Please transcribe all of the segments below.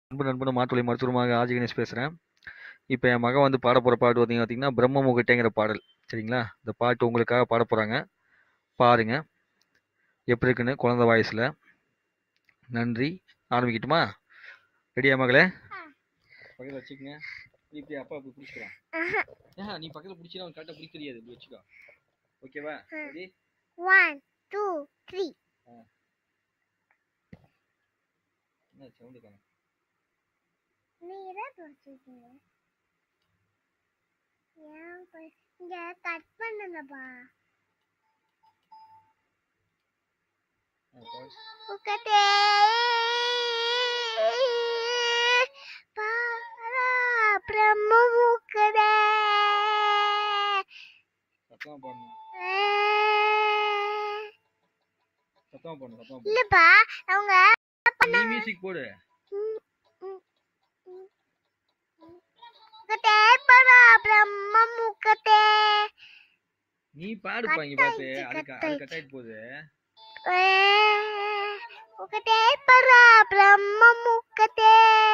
அன்பு நண்பனும் மாத்துளை மருத்துவமாக ஆஜி கணேஷ் பேசுகிறேன் இப்போ என் மகன் வந்து பாட போகிற பாட்டு பார்த்தீங்க பார்த்தீங்கன்னா பிரம்ம முகட்டைங்கிற பாடல் சரிங்களா இந்த பாட்டு உங்களுக்காக பாட போகிறாங்க பாருங்க எப்படி இருக்குன்னு குழந்த வாய்ஸில் நன்றி ஆரம்பிக்கட்டுமா ரெடியா மகளே பக்கத்தில் வச்சுக்கங்க நீ இப்படி அப்பா இப்படி பிடிச்சிக்கலாம் ஏன் நீ பக்கத்தில் பிடிச்சினா அவன் கரெக்டாக பிடிக்க தெரியாது இப்படி வச்சுக்கோ ஓகேவா ரெடி One, two, three. என்ன சவுண்டு காணும் நீரே துடைச்சிருக்கீங்க ஏன் போய் இங்க கட் பண்ணுங்கப்பா உக்கட்டே பாரா பிரம்ம முக்கடே சத்தமாக பாடணும் சத்தமாக பாடணும் சத்தமாக பாடணும் இல்லப்பா அவங்க நீ மியூசிக் போடு முக்கட்டே பாரா பிரம்ம முக்கட்டே நீ பாடுப்பா இங்க பார்த்து கட்டாயிடுச்சு, அது க- அது கட்டாயிடுச்சு. கட் ஆயிட்டு போகுது ఒకటే పరా బ్రహ్మ ముక్కతే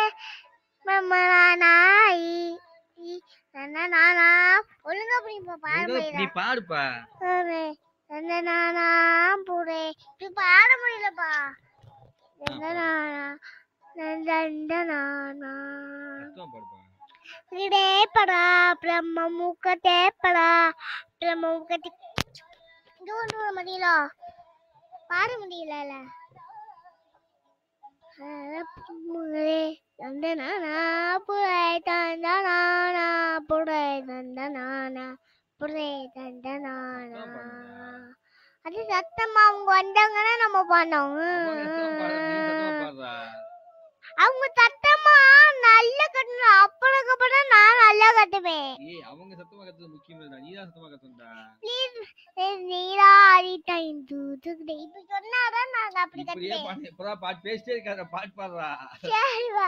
బ్రహ్మనాయి నానా ஒழுங்கா புடி இப்ப பாட உங்க- நீ முடியல பாடுப்பா நானா புரே இப்ப பாட முடியலப்பா நானா நந்தனானா சத்தமா பாடுப்பா இடே படா பிரம்ம முக்கத்தே படா பிரம்ம முக்கத்தி இங்க கொண்டு வர முடியல பாட முடியல முகரே தந்தனானா புரை தந்தனானா புரை தந்தனானா புரை தந்தனானா அது சத்தமா அவங்க வந்தாங்கன்னா நம்ம பண்ணோம் அவங்க சத்தமா பாடு, நீ சத்தமா பாடுறா அவங்க சத்தமா நல்லா கட்டணும் அப்புறம் அப்புறம் நான் நல்லா கட்டுவேன் ஏய் அவங்க சத்தமா கத்துறது முக்கியம் இல்லடா நீ தான் சத்தமா கத்தணும்டா ப்ளீஸ் நீராடி டைம் தூத்துக்கிட்டே இப்ப சொன்னாதான் நாங்க அப்படி இப்படியே கட்டுவேன் பாடு இப்பதான் பாட்டு பேசிட்டே இருக்காத பாட்டு பாடுறா சரி வா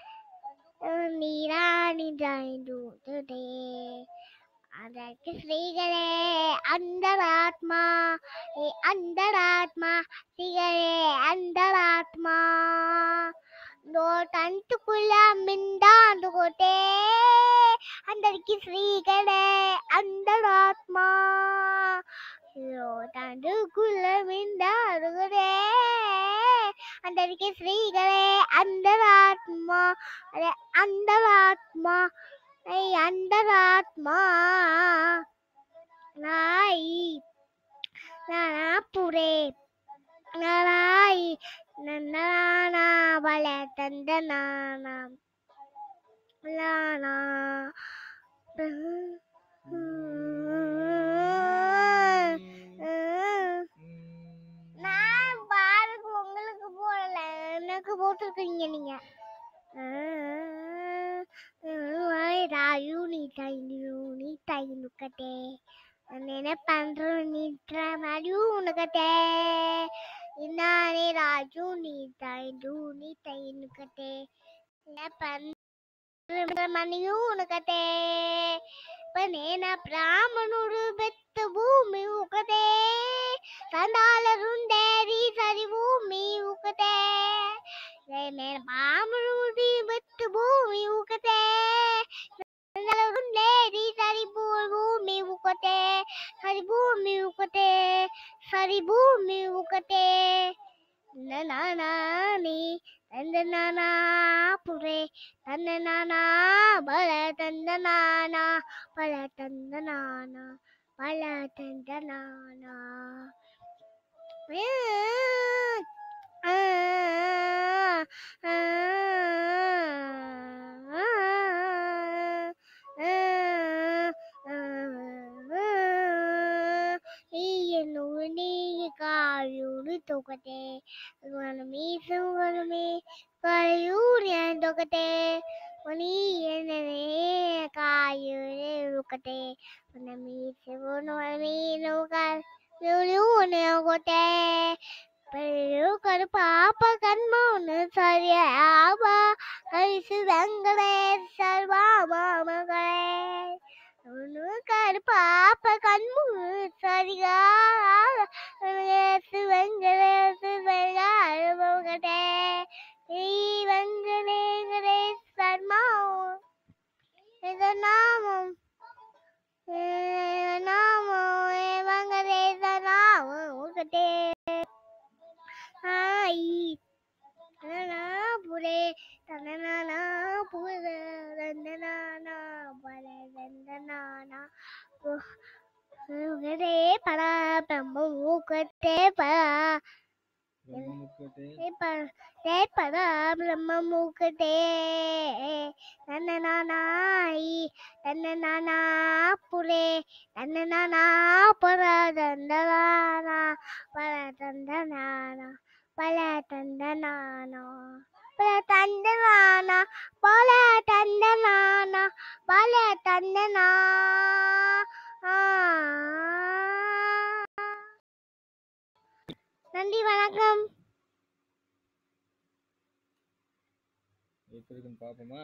நீராடி டைம் தூத்துட்டே அதற்கு ஸ்ரீகளே அந்தராத்மா ஏ அந்தராத்மா ஸ்ரீகளே அந்தராத்மா దో తంతుకుల మిందాందుకోటే అందరికి శ్రీగడే అందరాత్మ దో తంతుకుల మిందాందుకోటే అందరికి శ్రీగడే అందరాత్మ అదే అందరాత్మ ఐ అందరాత్మ నాయి నాపురే நாராய் நன்னானா வள தந்தனானா லானா நான் பாருக்கு உங்களுக்கு போடல எனக்கு போட்டிருக்கீங்க நீங்க ராயு நீ தைந்து நீ தைந்துக்கட்டே நான் என்ன பண்றோம் நீ மாதிரியும் உனக்கட்டே இன்னாரே ராஜு நீ தைந்து நீ தைந்துக்கட்டே என்ன பண்ற மணியும் உனக்கட்டே இப்ப నేన బ్రాహ్మణుడు బెత్త భూమి ఒకటే సందాలరుండేది సరి భూమి ఒకటే నేను బ్రాహ్మణుడి బెత్త భూమి ఒకటే సందాలరుండేది సరి భూమి ఒకటే సరి భూమి ఒకటే సరి భూమి ఒకటే నాని తందనానా పురే తందనానా బల తందనానా బల తందనానా బల తందనానా ఆ, ఆ, ఈయను నీ కాయుడు తొకటే మనమీసు మనమే కాయూరి ఒకటే మనీ ఎననే కాయుడే ఒకటే మనమీసు మనమీను కాయూరి ఒకటే பெரு கருப்பாப்ப கண்மௌனு சரியாபா ஹரிசு வெங்கடேஸ்வர் பாபா மகளே ஒன்று கருப்பாப்ப கண்மூனு சரியா வெங்கடேசு வெங்கடேசு வெங்காய மகளே நீ வெங்கடேங்க முகத்தே பரா பிரம்ம முக்கட்டே தே பரா பிரம்ம முகத்தே தன்ன நானாயி தன்ன நானா புலே தன்ன நானா பர தந்தனானா பர தந்தனானா பல தந்தனானா பல தந்தனானா பல தந்தனானா பல தந்தனா நன்றி வணக்கம் எப்படி இருக்குன்னு பார்ப்போமா